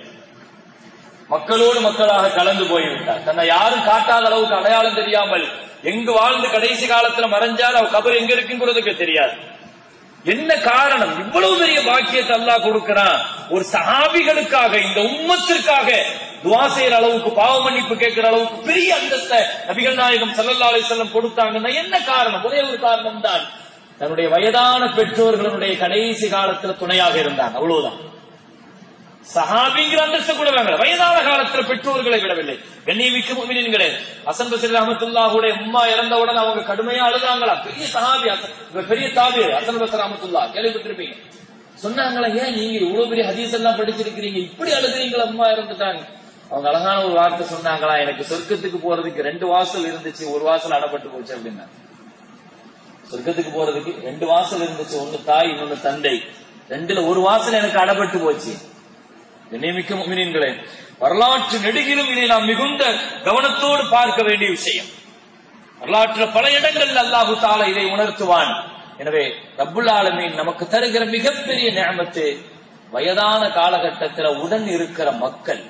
மக்களோடு மக்களாக கலந்து போய்விட்டார் தன்னை யாரும் காட்டாத அளவுக்கு அடையாளம் தெரியாமல் எங்கு வாழ்ந்து கடைசி காலத்துல மறைஞ்சார் அவர் கபர் எங்க இருக்குங்கிறதுக்கு தெரியாது என்ன காரணம் இவ்வளவு பெரிய பாக்கியத்தை அல்லாஹ் கொடுக்கிறான் ஒரு சஹாபிகளுக்காக இந்த உம்மத்திற்காக துவா செய்யற அளவுக்கு பாவ மன்னிப்பு கேட்கிற அளவுக்கு பெரிய அந்தஸ்தை நபிகள் நாயகம் ஸல்லல்லாஹு அலைஹி வஸல்லம் கொடுத்தாங்கன்னா என்ன காரணம் ஒரே ஒரு காரணம் தான் தன்னுடைய வயதான பெற்றோர்களுடைய கடைசி காலத்துல துணையாக இருந்தாங்க அவ்வளவுதான் சஹாபிங்கிற அந்தஸ்து கூட வேங்கல வயதான காலத்துல பெற்றோர்களை விடவில்லை கண்ணியமிக்க முமினின்களே அசன் பசீர் ரஹமத்துல்லாஹுடைய உம்மா இறந்தவுடன் அவங்க கடுமையா அழுதாங்களா பெரிய சஹாபி அசன் இவர் பெரிய தாபி அசன் பசர் ரஹமத்துல்லா கேள்விப்பட்டிருப்பீங்க சொன்னாங்களா ஏன் நீங்க இவ்வளவு பெரிய ஹதீஸ் எல்லாம் படிச்சிருக்கிறீங்க இப்படி அழுதுறீங்களா அம்மா இறந்துட்டாங்க அவங்க அழகான ஒரு வார்த்தை சொன்னாங்களா எனக்கு சொர்க்கத்துக்கு போறதுக்கு ரெண்டு வாசல் இருந்துச்சு ஒரு வாசல் அடப்பட்டு போச்சு அப்படின்னா சொர்க்கத்துக்கு போறதுக்கு ரெண்டு வாசல் இருந்துச்சு ஒன்னு தாய் இன்னொன்னு தந்தை ரெண்டுல ஒரு வாசல் எனக்கு அடப்பட்டு போச்சு கண்ணியமிக்க முமினீன்களே வரலாற்று நெடுகிலும் இதை நாம் மிகுந்த கவனத்தோடு பார்க்க வேண்டிய விஷயம் வரலாற்றில் பல இடங்களில் அல்லாஹு தாலா இதை உணர்த்துவான் எனவே ரப்புல் ஆலமீன் நமக்கு தருகிற மிகப்பெரிய நியமத்து வயதான காலகட்டத்தில் உடன் இருக்கிற மக்கள்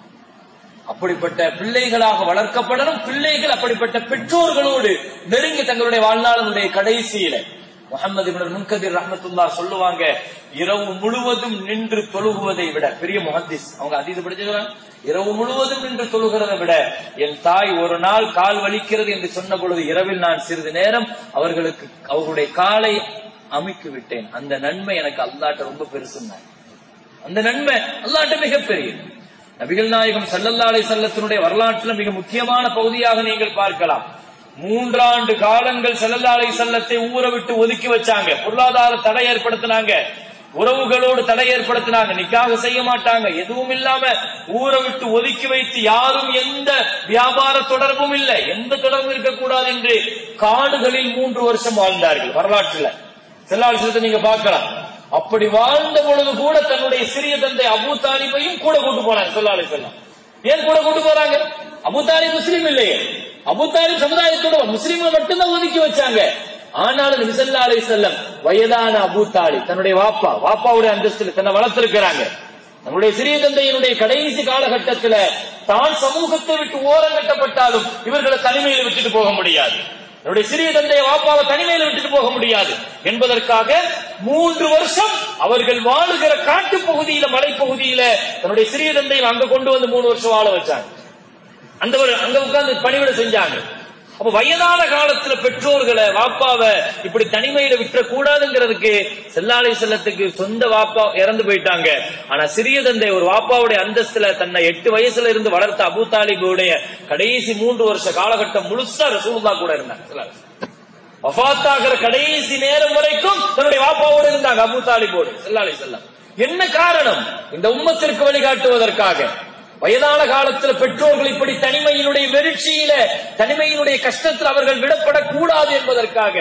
அப்படிப்பட்ட பிள்ளைகளாக வளர்க்கப்படணும் பிள்ளைகள் அப்படிப்பட்ட பெற்றோர்களோடு நெருங்கி தங்களுடைய வாழ்நாளினுடைய கடைசியில முகமது இப்னு முன்கதிர் ரஹ்மத்துல்லா சொல்லுவாங்க இரவு முழுவதும் நின்று தொழுகுவதை விட பெரிய முஹத்திஸ் அவங்க அதீத படிச்சுக்கிறாங்க இரவு முழுவதும் நின்று தொழுகிறதை விட என் தாய் ஒரு நாள் கால் வலிக்கிறது என்று சொன்ன பொழுது இரவில் நான் சிறிது நேரம் அவர்களுக்கு அவர்களுடைய காலை அமைக்கு விட்டேன் அந்த நன்மை எனக்கு அல்லாட்ட ரொம்ப பெருசுன்னாங்க அந்த நன்மை அல்லாட்ட மிகப்பெரியது நபிகள் நாயகம் ஸல்லல்லாஹு அலைஹி வஸல்லத்தினுடைய வரலாற்றில் மிக முக்கியமான பகுதியாக நீங்கள் பார்க்கலாம் மூன்றாண்டு காலங்கள் ஸல்லல்லாஹு அலைஹி வஸல்லத்தை ஊற விட்டு ஒதுக்கி வச்சாங்க பொருளாதார தடை ஏற்படுத்தினாங்க உறவுகளோடு தடை ஏற்படுத்தினாங்க நிக்காக செய்ய மாட்டாங்க எதுவும் இல்லாம ஊற விட்டு ஒதுக்கி வைத்து யாரும் எந்த வியாபார தொடர்பும் இல்லை எந்த தொடர்பும் இருக்கக்கூடாது என்று காடுகளில் மூன்று வருஷம் வாழ்ந்தார்கள் வரலாற்றுல செல்லால் நீங்க பார்க்கலாம் அப்படி வாழ்ந்த பொழுது கூட தன்னுடைய சிறிய தந்தை அபூ தாலிபையும் கூட கொண்டு போனாங்க சொல்லாலே செல்லாம் ஏன் கூட கொண்டு போறாங்க அபூ தாலிப் முஸ்லீம் இல்லையே அபூ தாலிப் சமுதாயத்தோட முஸ்லீம்கள் மட்டும்தான் ஒதுக்கி வச்சாங்க ஆனாலும் நபிசல்லா அலை செல்லம் வயதான அபூ தாலிப் தன்னுடைய வாப்பா வாப்பாவுடைய அந்தஸ்தில் தன்னை வளர்த்திருக்கிறாங்க நம்முடைய சிறிய தந்தையினுடைய கடைசி காலகட்டத்துல தான் சமூகத்தை விட்டு ஓரம் கட்டப்பட்டாலும் இவர்களை தனிமையில் விட்டுட்டு போக முடியாது என்னுடைய சிறிய தந்தையை வாப்பாவை தனிமையில விட்டுட்டு போக முடியாது என்பதற்காக மூன்று வருஷம் அவர்கள் வாழுகிற காட்டு பகுதியில மலைப்பகுதியில தன்னுடைய சிறிய தந்தையை அங்க கொண்டு வந்து மூணு வருஷம் வாழ வச்சாங்க அந்த ஒரு அங்க உட்கார்ந்து பணிவிட செஞ்சாங்க அப்ப வயதான காலத்துல பெற்றோர்களை வாப்பாவை இப்படி தனிமையில விட்டுற கூடாதுங்கிறதுக்கு செல்லாலை செல்லத்துக்கு சொந்த வாப்பா இறந்து போயிட்டாங்க ஆனா சிறிய தந்தை ஒரு வாப்பாவுடைய அந்தஸ்துல தன்னை எட்டு வயசுல இருந்து வளர்த்த அபு தாலிபுடைய கடைசி மூன்று வருஷ காலகட்டம் முழுசா ரசூலுல்லா கூட இருந்தாங்க ஸல்லல்லாஹு அலைஹி வஸல்லம். வஃபாத்தாகிற கடைசி நேரம் வரைக்கும் தன்னுடைய வாப்பாவோடு இருந்தாங்க அபு தாலிபோடு செல்லாலை செல்லம் என்ன காரணம் இந்த உம்மத்திற்கு வழிகாட்டுவதற்காக வயதான காலத்துல பெற்றோர்கள் இப்படி தனிமையினுடைய வெறிச்சியில தனிமையினுடைய கஷ்டத்தில் அவர்கள் விடப்படக்கூடாது என்பதற்காக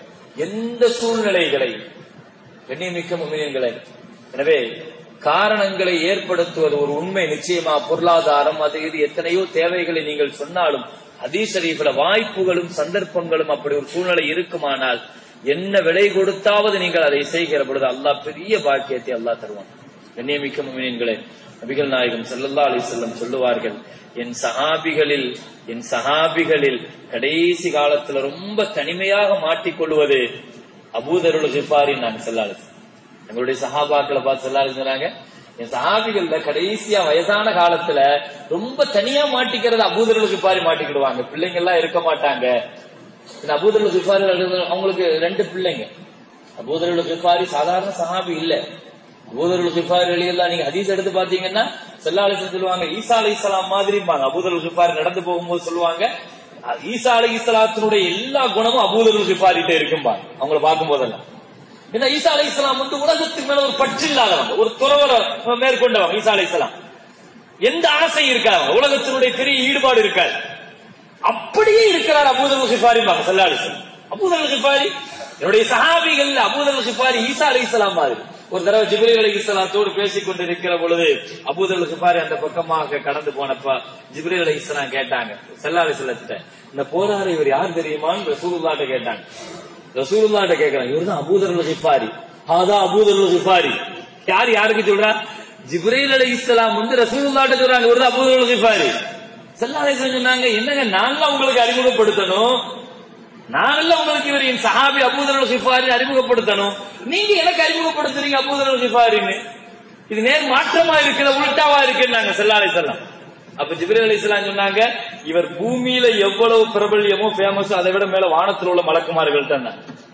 எந்த சூழ்நிலைகளை எண்ணிமிக்க முமியங்களை எனவே காரணங்களை ஏற்படுத்துவது ஒரு உண்மை நிச்சயமா பொருளாதாரம் அது இது எத்தனையோ தேவைகளை நீங்கள் சொன்னாலும் ஹதீஸ் ஷரீஃப்ல வாய்ப்புகளும் சந்தர்ப்பங்களும் அப்படி ஒரு சூழ்நிலை இருக்குமானால் என்ன விலை கொடுத்தாவது நீங்கள் அதை செய்கிற பொழுது அல்லாஹ் பெரிய பாக்கியத்தை அல்லாஹ் தருவான் கண்ணியமிக்க முமினீன்களே நபிகள் நாயகம் ஸல்லல்லாஹு அலைஹி வஸல்லம் சொல்லுவார்கள் என் சஹாபிகளில் என் சஹாபிகளில் கடைசி காலத்துல ரொம்ப தனிமையாக மாட்டிக்கொள்வது அபூதருள் கிஃபாரி நான் செல்லாது எங்களுடைய சஹாபாக்களை பார்த்து செல்லாது சொன்னாங்க என் சஹாபிகள்ல கடைசியா வயசான காலத்துல ரொம்ப தனியா மாட்டிக்கிறது அபூதருள் கிஃபாரி மாட்டிக்கிடுவாங்க பிள்ளைங்க எல்லாம் இருக்க மாட்டாங்க இந்த அபூதருள் கிஃபாரி அவங்களுக்கு ரெண்டு பிள்ளைங்க அபூதருள் கிஃபாரி சாதாரண சஹாபி இல்ல அபூதருள் கிஃபாரி எல்லாம் நீங்க ஹதீஸ் எடுத்து பாத்தீங்கன்னா செல்லாலிசன் சொல்லுவாங்க ஈசா அலை இஸ்லாம் மாதிரிம்பாங்க அபூதருள் கிஃபாரி நடந்து போகும்போது சொல்லுவாங்க ஈசா அலை இஸ்லாத்தினுடைய எல்லா குணமும் அபூதருள் கிஃபாரிட்ட இருக்கும்பாங்க அவங்கள பார்க்கும் போதெல்லாம் ஏன்னா ஈசா அலை இஸ்லாம் வந்து உலகத்துக்கு மேல ஒரு பற்று இல்லாதவங்க ஒரு துறவர மேற்கொண்டவங்க ஈசா அலை இஸ்லாம் எந்த ஆசை இருக்காது உலகத்தினுடைய பெரிய ஈடுபாடு இருக்காது அப்படியே இருக்கிறார் அபூதல் கிஃபாரி சல்லாலிசன் அபூதல் கிஃபாரி என்னுடைய சஹாபிகள் அபூதல் கிஃபாரி ஈசா அலி இஸ்லாம் மாதிரி ஒரு தடவை ஜிப்ரீல் அலி இஸ்லாத்தோடு பேசிக் கொண்டிருக்கிற பொழுது அபூதல் கிஃபாரி அந்த பக்கமாக கடந்து போனப்ப ஜிப்ரீல் அலி இஸ்லாம் கேட்டாங்க சல்லா அலி சொல்லத்திட்ட இந்த போராட இவர் யார் தெரியுமான்னு ரசூலுல்லாட்ட கேட்டாங்க ரசூலுல்லாட்ட கேட்கிறாங்க இவர் தான் அபூதல் கிஃபாரி அதான் அபூதல் கிஃபாரி யார் யாருக்கு சொல்றா ஜிப்ரீல் அலி இஸ்லாம் வந்து ரசூலுல்லாட்ட சொல்றாங்க இவர் தான் அபூதல் கிஃபாரி செல்லாலேசன் சொன்னாங்க என்னங்க நாங்க உங்களுக்கு அறிமுகப்படுத்தணும் நாங்கள உங்களுக்கு இவர் என் சஹாபி அபூதரல் சிஃபாரி அறிமுகப்படுத்தணும் நீங்க எனக்கு அறிமுகப்படுத்துறீங்க அபூதரல் சிஃபாரின்னு இது நேர் மாற்றமா இருக்கிற உள்டாவா இருக்குன்னு நாங்க செல்லாலை செல்லாம் அப்ப ஜிபிரி அலி இஸ்லாம் சொன்னாங்க இவர் பூமியில எவ்வளவு பிரபல்யமோ ஃபேமஸோ அதை விட மேல வானத்தில் உள்ள மலக்குமார்கள் தான்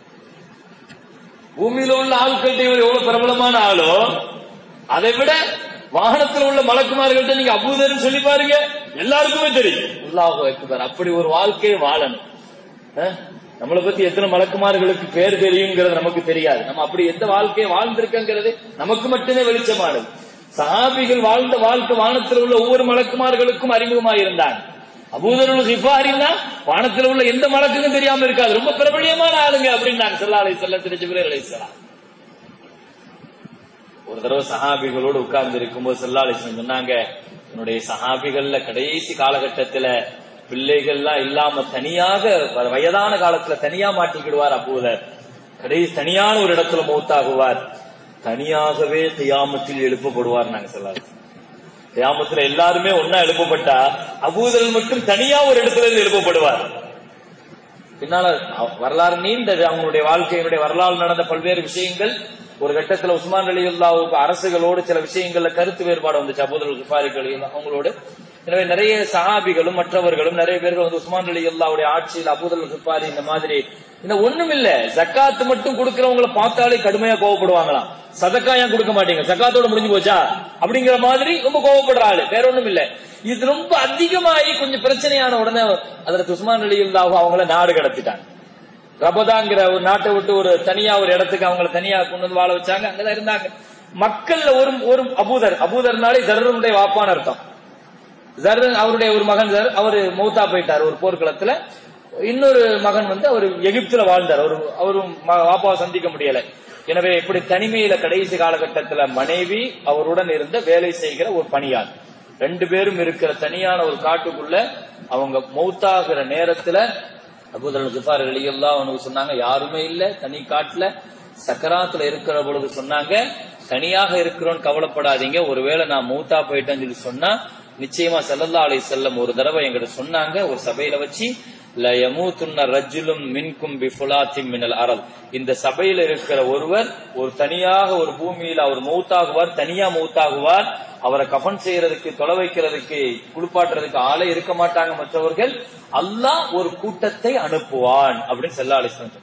பூமியில உள்ள ஆட்கள்கிட்ட இவர் எவ்வளவு பிரபலமான ஆளோ அதை விட வாகனத்தில் உள்ள மலக்குமார்கள்ட்ட நீங்க அபூதர்னு சொல்லி பாருங்க எல்லாருக்குமே தெரியும் அல்லாஹ் அக்பர் அப்படி ஒரு வாழ்க்கையை வாழணும் அஹ்? நம்மளை பத்தி எத்தனை மலக்குமார்களுக்கு பேர் தெரியுங்கிறது நமக்கு தெரியாது நம்ம அப்படி எந்த வாழ்க்கையை வாழ்ந்திருக்கங்கிறது நமக்கு மட்டுமே வெளிச்சமானது சஹாபிகள் வாழ்ந்த வாழ்க்கை வானத்தில் உள்ள ஒவ்வொரு மலக்குமார்களுக்கும் அறிமுகமாக இருந்தாங்க அபூதருள் சிஃபாரின்னா வானத்தில் உள்ள எந்த மலக்குக்கும் தெரியாம இருக்காது ரொம்ப பிரபலியமான ஆளுங்க அப்படின்னாங்க செல்லா அலை செல்ல திருச்சிபிரே அலைசலாம் ஒரு தடவை சஹாபிகளோடு உட்கார்ந்து இருக்கும்போது செல்லாலிசன் சொன்னாங்க என்னுடைய சஹாபிகள்ல கடைசி காலகட்டத்துல பிள்ளைகள்லாம் இல்லாம தனியாக வ- வயதான காலத்துல தனியா மாட்டிக்கிடுவார் அபூதர் கடைசி தனியான ஒரு இடத்துல மௌத்தாகுவார் தனியாகவே தியாமத்தில் எழுப்பப்படுவார் நாங்க சொல்லாது தியாமத்துல எல்லாருமே ஒன்னா எழுப்பப்பட்டா அபூதர் மட்டும் தனியா ஒரு இடத்துல இருந்து எழுப்பப்படுவார் பின்னால அவ- வரலாறு நீண்டது அவங்களுடைய வாழ்க்கையினுடைய வரலாறு நடந்த பல்வேறு விஷயங்கள் ஒரு கட்டத்துல உஸ்மான் அலி அல்லாவுக்கு அரசுகளோடு சில விஷயங்கள்ல கருத்து வேறுபாடு வந்துச்சு அபூதல் கிஃபாரிகள் அவங்களோடு எனவே நிறைய சஹாபிகளும் மற்றவர்களும் நிறைய பேர்கள் வந்து உஸ்மான் அலி அல்லாவுடைய ஆட்சியில் அபூதல் கிஃபாரி இந்த மாதிரி இந்த ஒண்ணும் இல்ல ஜக்காத்து மட்டும் கொடுக்கறவங்கள பார்த்தாலே கடுமையா கோவப்படுவாங்களாம் சதக்கா ஏன் கொடுக்க மாட்டீங்க ஜக்காத்தோட முடிஞ்சு போச்சா அப்படிங்கிற மாதிரி ரொம்ப கோவப்படுற ஆளு வேற ஒண்ணும் இல்ல இது ரொம்ப அதிகமாகி கொஞ்சம் பிரச்சனையான உடனே அதற்கு உஸ்மான் அலி அல்லாஹ் அவங்கள நாடு கடத்திட்டாங்க ரபதாங்கிற ஒரு நாட்டை விட்டு ஒரு தனியா ஒரு இடத்துக்கு அவங்கள தனியா கொண்டு வந்து வாழ வச்சாங்க அங்கதான் இருந்தாங்க மக்கள்ல ஒரு ஒரு அபூதர் அபூதர்னாலே ஜர்ருடைய வாப்பான அர்த்தம் ஜர் அவருடைய ஒரு மகன் ஜர் அவரு மௌத்தா போயிட்டார் ஒரு போர்க்களத்துல இன்னொரு மகன் வந்து அவர் எகிப்துல வாழ்ந்தார் அவரு அவரும் ம- வாப்பாவை சந்திக்க முடியல எனவே இப்படி தனிமையில கடைசி காலகட்டத்துல மனைவி அவருடன் இருந்த வேலை செய்கிற ஒரு பணியாள் ரெண்டு பேரும் இருக்கிற தனியான ஒரு காட்டுக்குள்ள அவங்க மௌத்தாகிற நேரத்துல அபூதல் ஜிஃபார் எல்லாம் அவனுக்கு சொன்னாங்க யாருமே இல்ல தனி காட்டுல சக்கராத்துல இருக்கிற பொழுது சொன்னாங்க தனியாக இருக்கிறோம் கவலைப்படாதீங்க ஒருவேளை நான் மூத்தா போயிட்டேன்னு சொல்லி சொன்னா நிச்சயமா ஸல்லல்லாஹு அலைஹி செல்லம் ஒரு தடவை எங்கிட்ட சொன்னாங்க ஒரு சபையில வச்சு ல யமூத்துன்ன ரஜுலும் மின்கும் பிஃபுலாத்தின் மினல் அரல் இந்த சபையில இருக்கிற ஒருவர் ஒரு தனியாக ஒரு பூமியில அவர் மௌத்தாகுவார் தனியா மௌத்தாகுவார் அவரை கஃன் செய்யறதுக்கு தொலை வைக்கிறதுக்கு குளிப்பாட்டுறதுக்கு ஆளே இருக்க மாட்டாங்க மற்றவர்கள் அல்லாஹ் ஒரு கூட்டத்தை அனுப்புவான் அப்படின்னு செல்லா அலிஸ்லாம்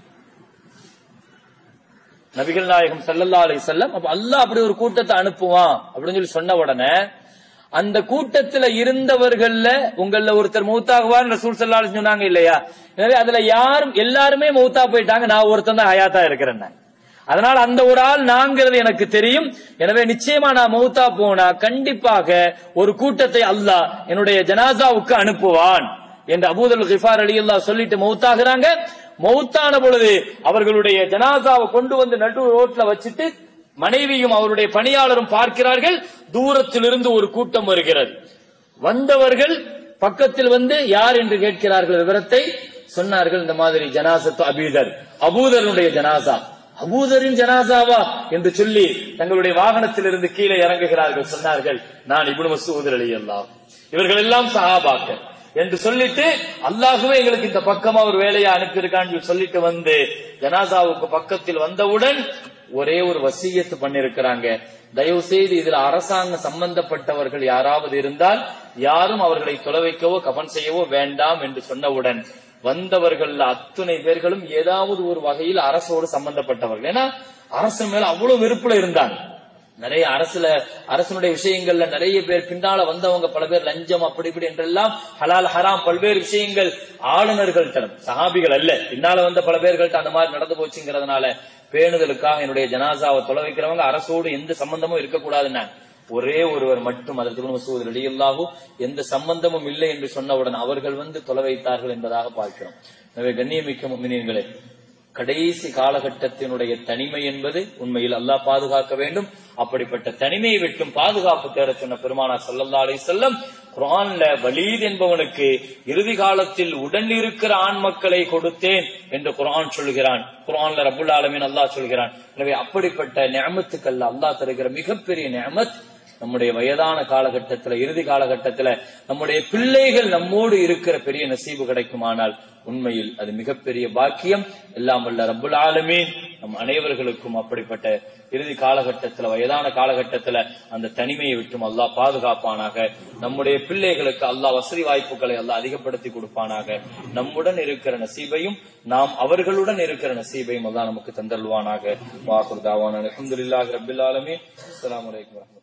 நபிகள் நாயகம் ஸல்லல்லாஹு அலைஹி வஸல்லம் அப்ப அல்லாஹ் அப்படி ஒரு கூட்டத்தை அனுப்புவான் அப்படின்னு சொல்லி சொன்ன உடனே அந்த கூட்டத்துல இருந்தவர்கள்ல உங்கள ஒருத்தர் மௌத்தாகுவார் ரசூல் ஸல்லல்லாஹு அலைஹி வஸல்லம் சொன்னாங்க இல்லையா எனவே அதுல யாரும் எல்லாருமே மௌத்தா போயிட்டாங்க நான் ஒருத்தன் தான் ஹயாத்தா இருக்கிறேன் அதனால அந்த ஒரு ஆள் நாங்கிறது எனக்கு தெரியும் எனவே நிச்சயமா நான் மௌத்தா போனா கண்டிப்பாக ஒரு கூட்டத்தை அல்லாஹ் என்னுடைய ஜனாசாவுக்கு அனுப்புவான் என்று அபூதல் கிஃபார் அலி அல்லாஹ் சொல்லிட்டு மௌத்தாகிறாங்க மௌத்தான பொழுது அவர்களுடைய ஜனாசாவை கொண்டு வந்து நடு ரோட்ல வச்சுட்டு மனைவியும் அவருடைய பணியாளரும் பார்க்கிறார்கள் தூரத்திலிருந்து ஒரு கூட்டம் வருகிறது வந்தவர்கள் பக்கத்தில் வந்து யார் என்று கேட்கிறார்கள் விவரத்தை சொன்னார்கள் இந்த மாதிரி ஜனாசத்து அபீதர் அபூதருடைய ஜனாசா அபூதரின் ஜனாசாவா என்று சொல்லி தங்களுடைய வாகனத்திலிருந்து கீழே இறங்குகிறார்கள் சொன்னார்கள் நான் இப்னு மசூத் ரலியல்லாஹு இவர்கள் எல்லாம் சஹாபாக்கள் என்று சொல்லிட்டு அல்லாஹுவே எங்களுக்கு இந்த பக்கமா ஒரு வேலையை அனுப்பியிருக்கான்னு சொல்லி சொல்லிட்டு வந்து ஜனாசாவுக்கு பக்கத்தில் வந்தவுடன் ஒரே ஒரு வசியத்து பண்ணிருக்கிறாங்க தயவு செய்து இதுல அரசாங்கம் சம்பந்தப்பட்டவர்கள் யாராவது இருந்தால் யாரும் அவர்களை தொலை வைக்கவோ கபன் செய்யவோ வேண்டாம் என்று சொன்னவுடன் வந்தவர்கள் அத்துணை பேர்களும் ஏதாவது ஒரு வகையில் அரசோடு சம்பந்தப்பட்டவர்கள் ஏன்னா அரசு மேல அவ்வளவு வெறுப்புல இருந்தாங்க நிறைய அரசுல அரசனுடைய விஷயங்கள்ல நிறைய பேர் பின்னால வந்தவங்க பல பேர் லஞ்சம் அப்படி இப்படி என்றெல்லாம் ஹலால் ஹராம் பல்வேறு விஷயங்கள் ஆளுநர்கள் தரும் சஹாபிகள் அல்ல பின்னால வந்த பல பேர்கள்ட்ட அந்த மாதிரி நடந்து போச்சுங்கிறதுனால பேணுதலுக்காக என்னுடைய ஜனாசாவை தொலை வைக்கிறவங்க அரசோடு எந்த சம்பந்தமும் இருக்கக்கூடாதுன்னா ஒரே ஒருவர் மட்டும் அதற்கு மசூத் ரலியல்லாஹு எந்த சம்பந்தமும் இல்லை என்று சொன்னவுடன் அவர்கள் வந்து தொலை வைத்தார்கள் என்பதாக பார்க்கிறோம் எனவே கண்ணியமிக்க முமினீன்களே கடைசி காலகட்டத்தினுடைய தனிமை என்பது உண்மையில் அல்லாஹ் பாதுகாக்க வேண்டும் அப்படிப்பட்ட தனிமையை விட்டும் பாதுகாப்பு தேட சொன்ன பெருமானார் ஸல்லல்லாஹு அலைஹி வஸல்லம் குர்ஆன்ல வலீத் என்பவனுக்கு இறுதி காலத்தில் உடன் இருக்கிற ஆண் மக்களை கொடுத்தேன் என்று குர்ஆன் சொல்கிறான் குர்ஆன்ல ரப்புல் ஆலமீன் அல்லாஹ் சொல்கிறான் எனவே அப்படிப்பட்ட நியமத்துக்கள் அல்லாஹ் தருகிற மிகப்பெரிய நியமத் நம்முடைய வயதான காலகட்டத்துல இறுதி காலகட்டத்துல நம்முடைய பிள்ளைகள் நம்மோடு இருக்கிற பெரிய நசீபு கிடைக்குமானால் உண்மையில் அது மிகப்பெரிய பாக்கியம் எல்லாம் வல்ல ரப்புல் ஆலமீன் நம் அனைவர்களுக்கும் அப்படிப்பட்ட இறுதி காலகட்டத்துல வயதான காலகட்டத்துல அந்த தனிமையை விட்டும் அல்லாஹ் பாதுகாப்பானாக நம்முடைய பிள்ளைகளுக்கு அல்லாஹ் வசதி வாய்ப்புகளை அல்லாஹ் அதிகப்படுத்தி கொடுப்பானாக நம்முடன் இருக்கிற நசீபையும் நாம் அவர்களுடன் இருக்கிற நசீபையும் அல்லாஹ் நமக்கு தந்தல்வானாக வாகுர் தாவான அலமதுல்லாஹி ரபில் ஆலமீன் அஸ்ஸலாமு அலைக்கும் வரஹ்மத்துல்லாஹி